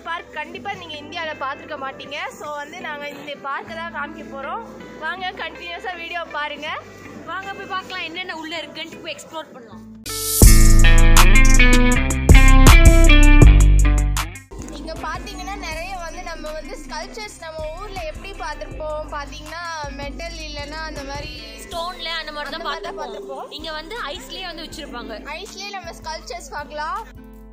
Park கண்டிப்பாக நீங்கள் இந்தியாவில் பார்த்துருக்க மாட்டீங்க ஸோ வந்து நாங்கள் இந்த பார்க்கை தான் காமிக்க போகிறோம் வாங்க கண்டினியூஸாக வீடியோ பாருங்கள் வாங்க போய் பார்க்கலாம் என்னென்ன உள்ள இருக்குன்ட்டு போய் எக்ஸ்ப்ளோர் பண்ணலாம் இங்கே பார்த்தீங்கன்னா நிறைய வந்து நம்ம வந்து ஸ்கல்ச்சர்ஸ் நம்ம ஊரில் எப்படி பார்த்துருப்போம் பார்த்தீங்கன்னா மெட்டல் இல்லைன்னா அந்த மாதிரி ஸ்டோன்ல அந்த மாதிரி தான் அந்த மாதிரி தான் பார்த்துப்போம் பார்த்திருப்போம். இங்க வந்து ஐஸ்லயே வந்து வச்சிருப்பாங்க ஐஸ்லேயே நம்ம ஸ்கல்ச்சர்ஸ் பார்க்கலாம்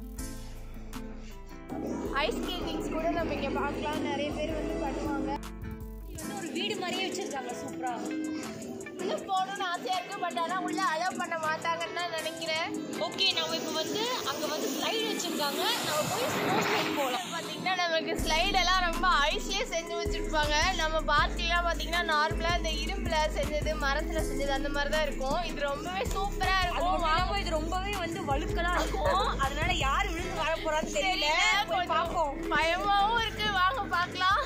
ஐஸ் ஸ்கேட்டிங்ஸ் கூட நம்ம இங்கே பார்க்கலாம் நிறைய பேர் வந்து பண்ணுவாங்க இது வந்து ஒரு வீடு மாதிரியே வச்சிருக்காங்க சூப்பரா உள்ள போகணும்னு ஆசையாக இருக்குது பட் ஆனால் உள்ளே அலோவ் பண்ண மாட்டாங்கன்னு தான் நினைக்கிறேன் ஓகே நம்ம இப்போ வந்து அங்க வந்து ஸ்லைடு வச்சிருக்காங்க நம்ம போய் ஸ்னோ ஸ்லைட் போகலாம் பார்த்தீங்கன்னா நமக்கு ஸ்லைடெல்லாம் ரொம்ப ஐஸ்லேயே செஞ்சு வச்சுருப்பாங்க நம்ம பார்க்கலாம் பார்த்தீங்கன்னா நார்மலாக இந்த இரும்பில் செஞ்சது மரத்தில் செஞ்சது அந்த மாதிரி தான் இருக்கும் இது ரொம்பவே சூப்பராக அது இருக்கும் மட்டும் இல்லாம இது ரொம்பவே வந்து வழுக்கலா இருக்கும் அதனால யார் விழுந்து வர போறான்னு தெரியல போய் பார்ப்போம் பயமாகவும் இருக்கு வாங்க பார்க்கலாம்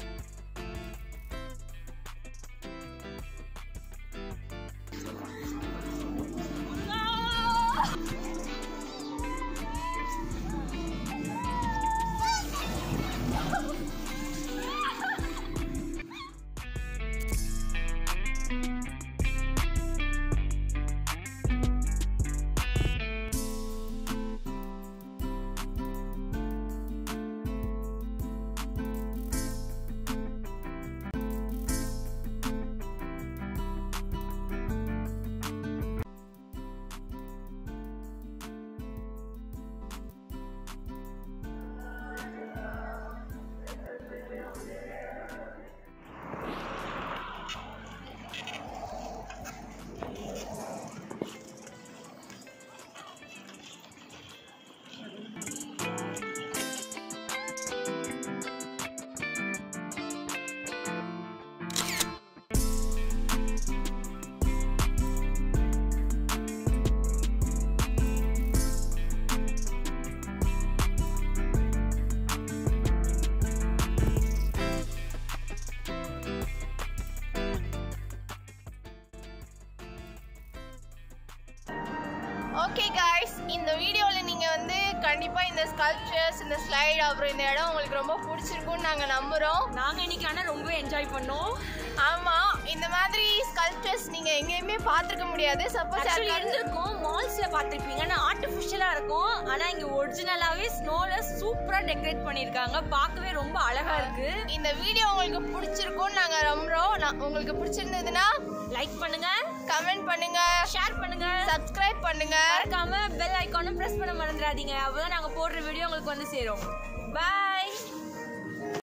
ஓகே காய்ஸ் இந்த வீடியோவில் நீங்கள் வந்து கண்டிப்பாக இந்த ஸ்கல்ப்சர்ஸ் இந்த ஸ்லைட் அப்புறம் இந்த இடம் உங்களுக்கு ரொம்ப பிடிச்சிருக்கும்னு நாங்கள் நம்புகிறோம் நாங்க இன்னைக்கு ஆனா ரொம்ப என்ஜாய் பண்ணோம் ஆமாம் இந்த மாதிரி ஸ்கல்ப்சர்ஸ் நீங்கள் எங்கேயுமே பார்த்துருக்க முடியாது சப்போஸ் ஆக்சுவலி இருந்திருக்கும் மால்ஸ்ல பார்த்திருப்பீங்க ஆனா ஆர்டிஃபிஷியலா இருக்கும் ஆனா இங்க ஒரிஜினலாவே ஸ்னோல சூப்பரா டெக்கரேட் பண்ணிருக்காங்க பார்க்கவே ரொம்ப அழகா இருக்கு இந்த வீடியோ உங்களுக்கு பிடிச்சிருக்கும்னு நாங்கள் நம்புகிறோம் நான் உங்களுக்கு பிடிச்சிருந்ததுன்னா லைக் பண்ணுங்க கமெண்ட் பண்ணுங்க ஷேர் பண்ணுங்க சப்ஸ்கிரைப் பண்ணுங்க மறக்காம பெல் ஐகானும் பிரஸ் பண்ண மறந்துடாதீங்க அப்பதான் நாங்க போடுற வீடியோ உங்களுக்கு வந்து சேரும் பாய்